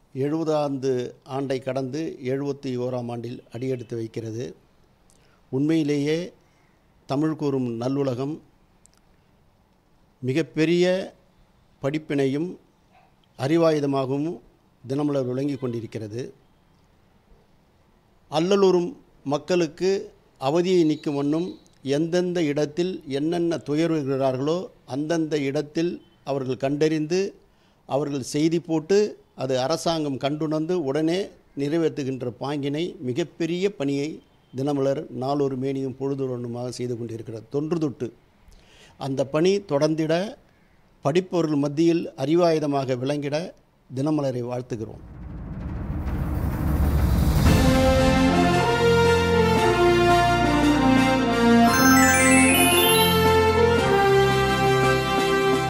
எழுபதாந்து ஆண்டை கடந்து எழுபத்தி ஓராம் ஆண்டில் அடியெடுத்து வைக்கிறது உண்மையிலேயே தமிழ் கூறும் நல்லுலகம் மிகப்பெரிய படிப்பினையும் அறிவாயுதமாகவும் தினமலர் விளங்கி கொண்டிருக்கிறது அல்லலுறும் மக்களுக்கு அவதியை நீக்கும் வண்ணம் எந்தெந்த இடத்தில் என்னென்ன துயர்வுகிறார்களோ அந்தந்த இடத்தில் அவர்கள் கண்டறிந்து அவர்கள் செய்தி போட்டு அது அரசாங்கம் கண்டுணர்ந்து உடனே நிறைவேற்றுகின்ற பாங்கினை மிகப்பெரிய பணியை தினமலர் நாளொரு மேனியும் பொழுதுடனுமாக செய்து கொண்டிருக்கிறது தொன்று தொட்டு அந்த பணி தொடர்ந்திட படிப்பவர்கள் மத்தியில் அறிவாயுதமாக விளங்கிட தினமலரை வாழ்த்துகிறோம்